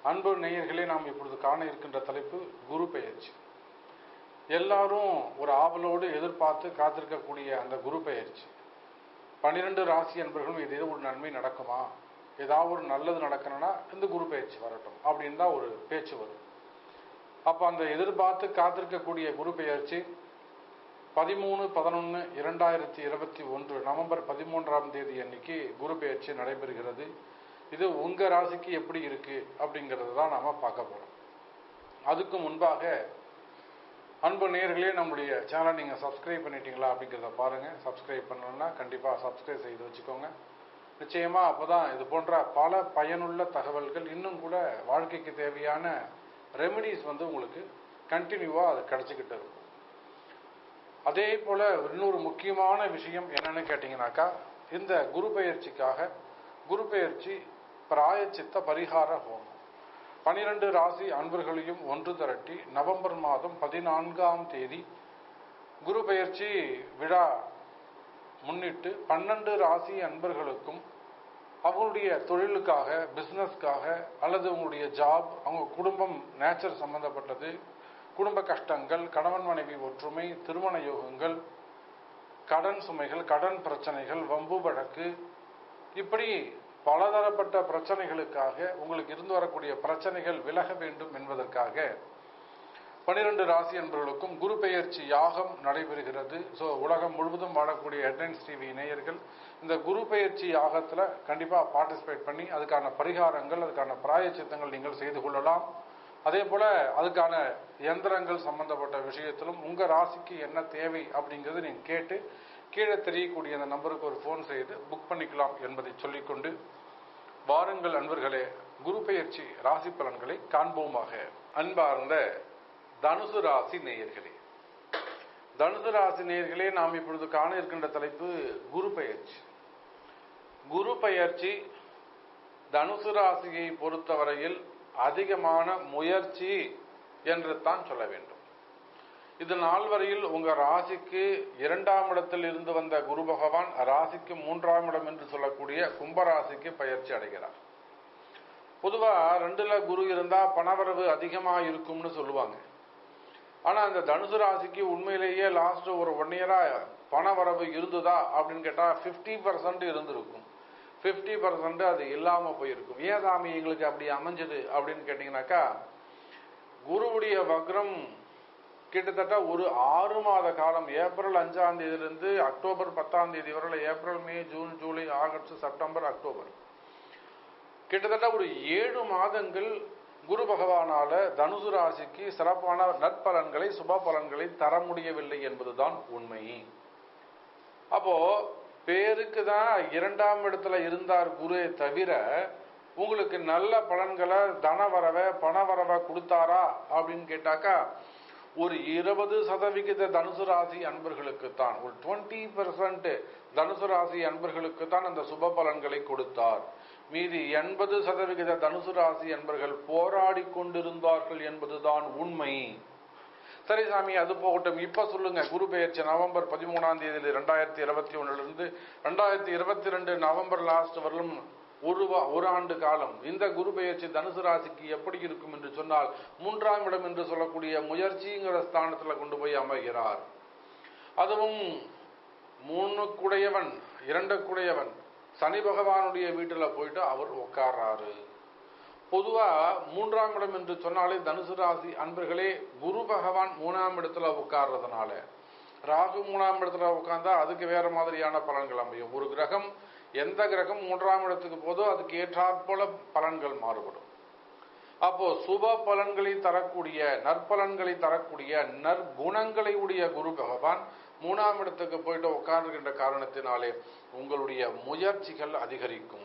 அன்பு நேயர்களே நாம் இப்பொழுது காண இருக்கின்ற தலைப்பு குரு பெயர்ச்சி எல்லாரும் ஒரு ஆவலோடு எதிர்பார்த்து காத்திருக்கக்கூடிய அந்த குரு பெயர்ச்சி பன்னிரெண்டு ராசி அன்பர்களும் இது ஒரு நன்மை நடக்குமா ஏதாவது ஒரு நல்லது நடக்கணும்னா இந்த குரு பெயர்ச்சி வரட்டும் அப்படின்னு தான் ஒரு பேச்சு வரும் அப்போ அந்த எதிர்பார்த்து காத்திருக்கக்கூடிய குரு பெயர்ச்சி பதிமூணு பதினொன்று இரண்டாயிரத்தி இருபத்தி ஒன்று நவம்பர் பதிமூன்றாம் தேதி அன்னைக்கு குரு பெயர்ச்சி நடைபெறுகிறது இது உங்க ராசிக்கு எப்படி இருக்கு அப்படிங்கிறது தான் நாம பார்க்க போறோம் அதுக்கு முன்பாக அன்பு நேர்களே நம்முடைய சேனல் நீங்க சப்ஸ்கிரைப் பண்ணிட்டீங்களா அப்படிங்கிறத பாருங்க சப்ஸ்கிரைப் பண்ணலன்னா கண்டிப்பா சப்ஸ்கிரைப் செய்து வச்சுக்கோங்க நிச்சயமா அப்பதான் இது போன்ற பல பயனுள்ள தகவல்கள் இன்னும் கூட வாழ்க்கைக்கு தேவையான ரெமெடிஸ் வந்து உங்களுக்கு கண்டினியூவா அது கிடைச்சிக்கிட்டு இருக்கும் அதே போல இன்னொரு முக்கியமான விஷயம் என்னன்னு கேட்டீங்கன்னாக்கா இந்த குரு பெயர்ச்சிக்காக குரு பெயர்ச்சி பிராயச்சித்த பரிகார ஹோமம் பனிரெண்டு ராசி அன்பர்களையும் ஒன்று திரட்டி நவம்பர் மாதம் பதினான்காம் தேதி குரு பெயர்ச்சி விழா முன்னிட்டு பன்னெண்டு ராசி அன்பர்களுக்கும் அவங்களுடைய தொழிலுக்காக பிசினஸ்க்காக அல்லது உங்களுடைய ஜாப் அவங்க குடும்பம் நேச்சர் சம்பந்தப்பட்டது குடும்ப கஷ்டங்கள் கணவன் மனைவி ஒற்றுமை திருமண யோகங்கள் கடன் சுமைகள் கடன் பிரச்சனைகள் வம்பு வழக்கு இப்படி பலதரப்பட்ட பிரச்சனைகளுக்காக உங்களுக்கு இருந்து வரக்கூடிய பிரச்சனைகள் விலக வேண்டும் என்பதற்காக பனிரெண்டு ராசி என்பவர்களுக்கும் குரு பெயர்ச்சி யாகம் நடைபெறுகிறது ஸோ உலகம் முழுவதும் வாழக்கூடிய ஹெட்லைன்ஸ் டிவி இணையர்கள் இந்த குரு பெயர்ச்சி யாகத்தில் கண்டிப்பாக பார்ட்டிசிபேட் பண்ணி அதுக்கான பரிகாரங்கள் அதுக்கான பிராயச்சித்தங்கள் நீங்கள் செய்து கொள்ளலாம் அதே போல அதுக்கான எந்திரங்கள் சம்பந்தப்பட்ட விஷயத்திலும் உங்க ராசிக்கு என்ன தேவை அப்படிங்கறது நீங்க கேட்டு கீழே தெரியக்கூடிய அந்த நம்பருக்கு ஒரு ஃபோன் செய்து புக் பண்ணிக்கலாம் என்பதை சொல்லிக்கொண்டு வாருங்கள் அன்பர்களே குரு பெயர்ச்சி ராசி பலன்களை காண்போமாக அன்பார்ந்த தனுசு ராசி நேயர்களே தனுசு ராசி நேயர்களே நாம் இப்பொழுது காண இருக்கின்ற தலைப்பு குரு பெயர்ச்சி குரு பெயர்ச்சி தனுசு ராசியை பொறுத்தவரையில் அதிகமான முயற்சி என்று தான் சொல்ல வேண்டும் இது நாள் வரையில் உங்க ராசிக்கு இரண்டாம் இடத்தில் இருந்து வந்த குரு பகவான் ராசிக்கு மூன்றாம் இடம் என்று சொல்லக்கூடிய கும்பராசிக்கு பயிற்சி அடைகிறார் பொதுவா ரெண்டுல குரு இருந்தா பணவரவு அதிகமா இருக்கும்னு சொல்லுவாங்க ஆனா இந்த தனுசு ராசிக்கு உண்மையிலேயே லாஸ்ட் ஒரு ஒன் இயரா பணவரவு இருந்ததா அப்படின்னு கேட்டா பிப்டி பர்சன்ட் இருந்திருக்கும் பிப்டி பர்சன்ட் அது இல்லாம போயிருக்கும் ஏன் சாமி எங்களுக்கு அப்படி அமைஞ்சது அப்படின்னு கேட்டீங்கன்னாக்கா குருவுடைய வக்ரம் கிட்டத்தட்ட ஒரு ஆறு மாத காலம் ஏப்ரல் அஞ்சாம் தேதியிலிருந்து அக்டோபர் பத்தாம் தேதி வரை April May June July August September October கிட்டத்தட்ட ஒரு ஏழு மாதங்கள் குரு பகவானால தனுசு ராசிக்கு சிறப்பான நற்பலன்களை சுப பலன்களை தர முடியவில்லை என்பதுதான் உண்மை அப்போ பேருக்கு தான் இரண்டாம் இடத்துல இருந்தார் குருவை தவிர உங்களுக்கு நல்ல பலன்களை தனவரவை பணவரவை கொடுத்தாரா அப்படின்னு கேட்டாக்கா ஒரு இருபது சதவிகித தனுசு ராசி அன்பர்களுக்கு தான் ஒரு டுவெண்ட்டி பெர்சன்ட் தனுசு ராசி அன்பர்களுக்கு தான் அந்த சுப பலன்களை கொடுத்தார் மீதி எண்பது சதவிகித தனுசு ராசி அன்பர்கள் போராடி கொண்டிருந்தார்கள் என்பதுதான் உண்மை சரி சாமி அது போகட்டும் இப்ப சொல்லுங்க குரு பெயர்ச்சி நவம்பர் பதிமூணாம் தேதி ரெண்டாயிரத்தி இருபத்தி ஒண்ணுல இருந்து ரெண்டாயிரத்தி இருபத்தி ரெண்டு நவம்பர் லாஸ்ட் வரலும் ஒரு ஒரு ஆண்டு காலம் இந்த குரு பெயர்ச்சி தனுசு ராசிக்கு எப்படி இருக்கும் என்று சொன்னால் மூன்றாம் இடம் என்று சொல்லக்கூடிய முயற்சிங்கிற ஸ்தானத்துல கொண்டு போய் அமைகிறார் அதுவும் மூணுக்குடையவன் இரண்டுக்குடையவன் சனி பகவானுடைய வீட்டுல போயிட்டு அவர் உட்கார்றாரு பொதுவா மூன்றாம் இடம் என்று சொன்னாலே தனுசு ராசி அன்பர்களே குரு பகவான் மூணாம் இடத்துல உட்கார்றதுனால ராகு மூணாம் இடத்துல உட்கார்ந்தா அதுக்கு வேற மாதிரியான பலன்கள் அமையும் ஒரு கிரகம் எந்த கிரகம் மூன்றாம் இடத்துக்கு போதோ அதுக்கு ஏற்றாற்போல பலன்கள் மாறுபடும் அப்போ சுப பலன்களை தரக்கூடிய நற்பலன்களை தரக்கூடிய நற்குணங்களை உடைய குரு பகவான் மூணாம் இடத்துக்கு போயிட்டு உட்கார்ந்துகின்ற காரணத்தினாலே உங்களுடைய முயற்சிகள் அதிகரிக்கும்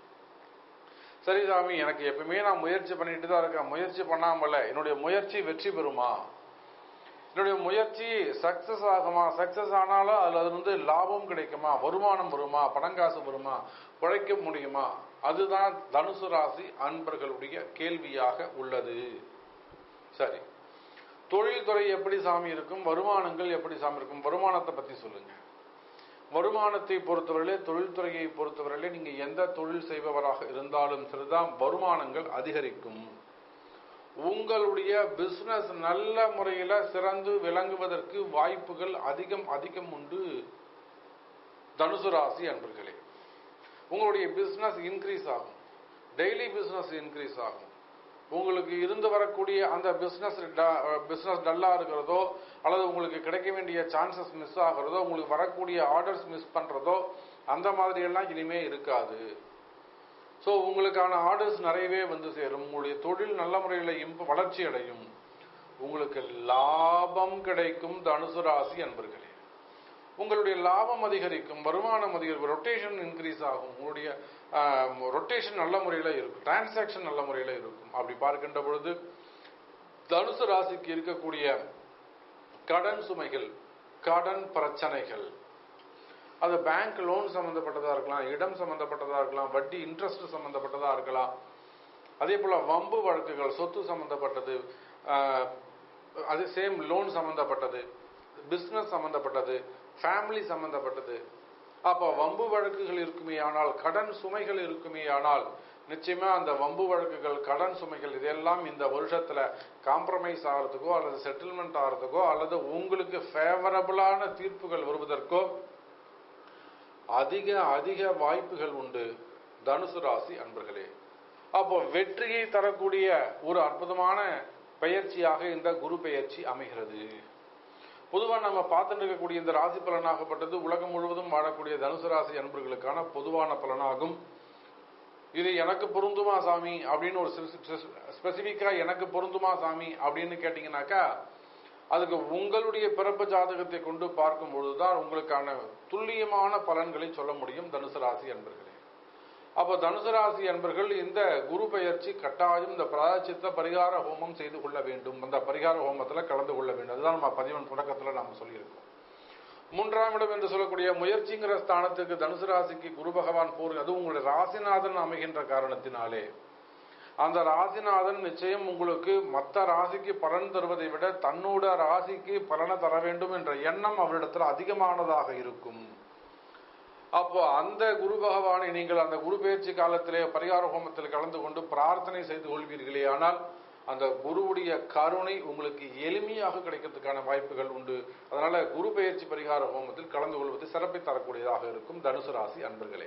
சரி சாமி எனக்கு எப்பவுமே நான் முயற்சி பண்ணிட்டு தான் இருக்கேன் முயற்சி பண்ணாமல என்னுடைய முயற்சி வெற்றி பெறுமா என்னுடைய முயற்சி சக்சஸ் ஆகுமா சக்சஸ் ஆனாலும் அதுல அது வந்து லாபம் கிடைக்குமா வருமானம் வருமா பணங்காசு வருமா உழைக்க முடியுமா அதுதான் தனுசு ராசி அன்பர்களுடைய கேள்வியாக உள்ளது சரி தொழில்துறை எப்படி சாமி இருக்கும் வருமானங்கள் எப்படி சாமி இருக்கும் வருமானத்தை பத்தி சொல்லுங்க வருமானத்தை பொறுத்தவரையிலே தொழில்துறையை பொறுத்தவரையிலே நீங்க எந்த தொழில் செய்பவராக இருந்தாலும் சரிதான் வருமானங்கள் அதிகரிக்கும் உங்களுடைய பிசினஸ் நல்ல முறையில் சிறந்து விளங்குவதற்கு வாய்ப்புகள் அதிகம் அதிகம் உண்டு தனுசு ராசி அன்பர்களே உங்களுடைய பிசினஸ் இன்க்ரீஸ் ஆகும் டெய்லி பிசினஸ் இன்க்ரீஸ் ஆகும் உங்களுக்கு இருந்து வரக்கூடிய அந்த பிசினஸ் பிசினஸ் டல்லா இருக்கிறதோ அல்லது உங்களுக்கு கிடைக்க வேண்டிய சான்சஸ் மிஸ் ஆகிறதோ உங்களுக்கு வரக்கூடிய ஆர்டர்ஸ் மிஸ் பண்றதோ அந்த மாதிரி எல்லாம் இனிமே இருக்காது ஸோ உங்களுக்கான ஆர்டர்ஸ் நிறையவே வந்து சேரும் உங்களுடைய தொழில் நல்ல முறையில் இம்ப வளர்ச்சி அடையும் உங்களுக்கு லாபம் கிடைக்கும் தனுசு ராசி அன்பர்களே உங்களுடைய லாபம் அதிகரிக்கும் வருமானம் அதிகரிக்கும் ரொட்டேஷன் இன்க்ரீஸ் ஆகும் உங்களுடைய ரொட்டேஷன் நல்ல முறையில் இருக்கும் டிரான்சாக்ஷன் நல்ல முறையில் இருக்கும் அப்படி பார்க்கின்ற பொழுது தனுசு ராசிக்கு இருக்கக்கூடிய கடன் சுமைகள் கடன் பிரச்சனைகள் அது பேங்க் லோன் சம்பந்தப்பட்டதா இருக்கலாம் இடம் சம்பந்தப்பட்டதா இருக்கலாம் வட்டி இன்ட்ரெஸ்ட் சம்பந்தப்பட்டதா இருக்கலாம் அதே போல வம்பு வழக்குகள் சொத்து சம்பந்தப்பட்டது ஆஹ், அது சேம் லோன் சம்பந்தப்பட்டது பிசினஸ் சம்பந்தப்பட்டது ஃபேமிலி சம்பந்தப்பட்டது அப்போ வம்பு வழக்குகள் இருக்குமே ஆனால் கடன் சுமைகள் இருக்குமே ஆனால் நிச்சயமா அந்த வம்பு வழக்குகள் கடன் சுமைகள் இதெல்லாம் இந்த வருஷத்துல காம்ப்ரமைஸ் ஆகிறதுக்கோ அல்லது செட்டில்மெண்ட் ஆகிறதுக்கோ அல்லது உங்களுக்கு ஃபேவரபிளான தீர்ப்புகள் வருவதற்கோ அதிக அதிக வாய்ப்புகள் உண்டு தனுசு ராசி அன்பர்களே அப்போ வெற்றியை தரக்கூடிய ஒரு அற்புதமான பெயர்ச்சியாக இந்த குரு பெயர்ச்சி அமைகிறது பொதுவாக நம்ம பார்த்துட்டு இருக்கக்கூடிய இந்த ராசி பலனாகப்பட்டது உலகம் முழுவதும் வாழக்கூடிய தனுசு ராசி அன்பர்களுக்கான பொதுவான பலனாகும் இது எனக்கு பொருந்துமா சாமி அப்படின்னு ஒரு ஸ்பெசிஃபிக்கா எனக்கு பொருந்துமா சாமி அப்படின்னு கேட்டீங்கன்னாக்கா அதுக்கு உங்களுடைய பிறப்பு ஜாதகத்தை கொண்டு பார்க்கும் பொழுதுதான் உங்களுக்கான துல்லியமான பலன்களை சொல்ல முடியும் தனுசு ராசி அன்பர்களே அப்போ தனுசு ராசி அன்பர்கள் இந்த குரு பெயர்ச்சி கட்டாயம் இந்த பிராயச்சித்த பரிகார ஹோமம் செய்து கொள்ள வேண்டும் அந்த பரிகார ஹோமத்தில் கலந்து கொள்ள வேண்டும் அதுதான் நம்ம பதிவன் தொடக்கத்தில் நாம் சொல்லியிருக்கோம் மூன்றாம் இடம் என்று சொல்லக்கூடிய முயற்சிங்கிற ஸ்தானத்துக்கு தனுசு ராசிக்கு குரு பகவான் போர் அது உங்களுடைய ராசிநாதன் அமைகின்ற காரணத்தினாலே அந்த ராசிநாதன் நிச்சயம் உங்களுக்கு மற்ற ராசிக்கு பலன் தருவதை விட தன்னோட ராசிக்கு பலனை தர வேண்டும் என்ற எண்ணம் அவரிடத்தில் அதிகமானதாக இருக்கும் அப்போ அந்த குரு பகவானை நீங்கள் அந்த குரு பயிற்சி காலத்திலே பரிகார ஹோமத்தில் கலந்து கொண்டு பிரார்த்தனை செய்து கொள்வீர்களே ஆனால் அந்த குருவுடைய கருணை உங்களுக்கு எளிமையாக கிடைக்கிறதுக்கான வாய்ப்புகள் உண்டு அதனால குரு பயிற்சி பரிகார ஹோமத்தில் கலந்து கொள்வது சிறப்பை தரக்கூடியதாக இருக்கும் தனுசு ராசி அன்பர்களே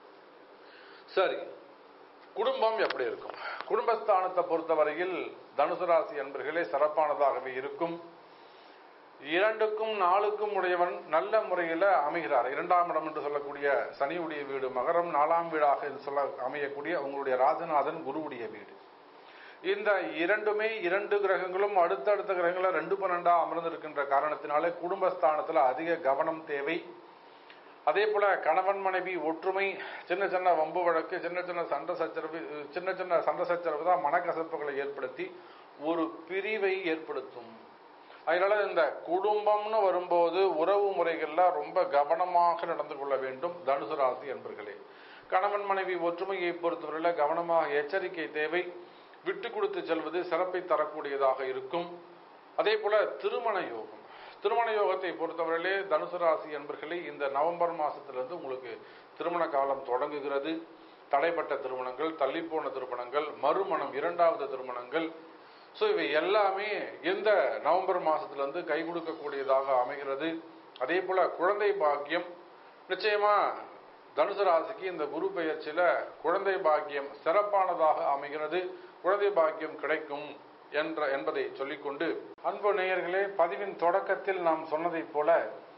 சரி குடும்பம் எப்படி இருக்கும் குடும்பஸ்தானத்தை பொறுத்தவரையில் தனுசு ராசி அன்பர்களே சிறப்பானதாகவே இருக்கும் இரண்டுக்கும் நாளுக்கும் உடையவன் நல்ல முறையில் அமைகிறார் இரண்டாம் இடம் என்று சொல்லக்கூடிய சனியுடைய வீடு மகரம் நாலாம் வீடாக என்று சொல்ல அமையக்கூடிய உங்களுடைய ராஜநாதன் குருவுடைய வீடு இந்த இரண்டுமே இரண்டு கிரகங்களும் அடுத்தடுத்த கிரகங்கள ரெண்டு பன்னெண்டா அமர்ந்திருக்கின்ற காரணத்தினாலே குடும்பஸ்தானத்தில் அதிக கவனம் தேவை அதே போல கணவன் மனைவி ஒற்றுமை சின்ன சின்ன வம்பு வழக்கு சின்ன சின்ன சண்டை சச்சரவு சின்ன சின்ன சண்டை சச்சரவு தான் மனக்கசப்புகளை ஏற்படுத்தி ஒரு பிரிவை ஏற்படுத்தும் அதனால இந்த குடும்பம்னு வரும்போது உறவு முறைகள்ல ரொம்ப கவனமாக நடந்து கொள்ள வேண்டும் தனுசு ராசி என்பர்களே கணவன் மனைவி ஒற்றுமையை பொறுத்தவரையில கவனமாக எச்சரிக்கை தேவை விட்டு கொடுத்து செல்வது சிறப்பை தரக்கூடியதாக இருக்கும் அதே போல திருமண யோகம் திருமண யோகத்தை பொறுத்தவரையிலே தனுசு ராசி என்பர்களே இந்த நவம்பர் மாசத்திலிருந்து உங்களுக்கு திருமண காலம் தொடங்குகிறது தடைப்பட்ட திருமணங்கள் தள்ளிப்போன திருமணங்கள் மறுமணம் இரண்டாவது திருமணங்கள் ஸோ இவை எல்லாமே இந்த நவம்பர் மாசத்திலிருந்து கை கொடுக்கக்கூடியதாக அமைகிறது அதே போல குழந்தை பாக்கியம் நிச்சயமா தனுசு ராசிக்கு இந்த குரு பெயர்ச்சியில குழந்தை பாக்கியம் சிறப்பானதாக அமைகிறது குழந்தை பாக்கியம் கிடைக்கும் என்ற என்பதை சொல்லிக்கொண்டு அன்பு நேயர்களே பதிவின் தொடக்கத்தில் நாம் சொன்னதைப் போல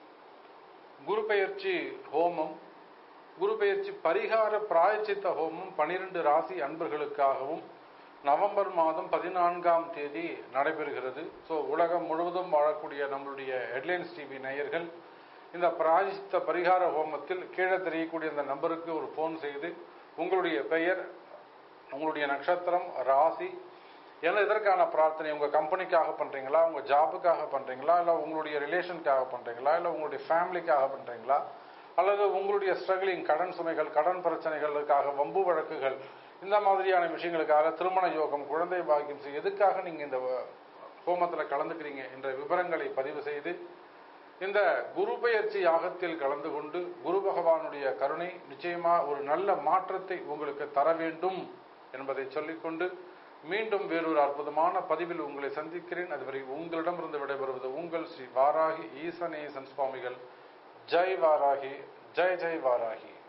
குரு பெயர்ச்சி ஹோமம் குரு பெயர்ச்சி பரிகார பிராயச்சித்த ஹோமம் பனிரெண்டு ராசி அன்பர்களுக்காகவும் நவம்பர் மாதம் பதினான்காம் தேதி நடைபெறுகிறது ஸோ உலகம் முழுவதும் வாழக்கூடிய நம்மளுடைய ஹெட்லைன்ஸ் டிவி நேயர்கள் இந்த பிராயசித்த பரிகார ஹோமத்தில் கீழே தெரியக்கூடிய இந்த நம்பருக்கு ஒரு ஃபோன் செய்து உங்களுடைய பெயர் உங்களுடைய நட்சத்திரம் ராசி ஏன்னா இதற்கான பிரார்த்தனை உங்கள் கம்பெனிக்காக பண்ணுறீங்களா உங்கள் ஜாபுக்காக பண்ணுறீங்களா இல்லை உங்களுடைய ரிலேஷனுக்காக பண்ணுறீங்களா இல்லை உங்களுடைய ஃபேமிலிக்காக பண்ணுறீங்களா அல்லது உங்களுடைய ஸ்ட்ரகிளிங் கடன் சுமைகள் கடன் பிரச்சனைகளுக்காக வம்பு வழக்குகள் இந்த மாதிரியான விஷயங்களுக்காக திருமண யோகம் குழந்தை பாக்கியம் செய்ய எதுக்காக நீங்கள் இந்த ஹோமத்தில் கலந்துக்கிறீங்க என்ற விவரங்களை பதிவு செய்து இந்த குரு பெயர்ச்சி யாகத்தில் கலந்து கொண்டு குரு பகவானுடைய கருணை நிச்சயமா ஒரு நல்ல மாற்றத்தை உங்களுக்கு தர வேண்டும் என்பதை சொல்லிக்கொண்டு மீண்டும் வேறொரு அற்புதமான பதிவில் உங்களை சந்திக்கிறேன் அதுவரை உங்களிடமிருந்து விடைபெறுவது உங்கள் ஸ்ரீ வாராகி ஈசனேசன் சுவாமிகள் ஜெய் வாராகி ஜெய் ஜெய் வாராகி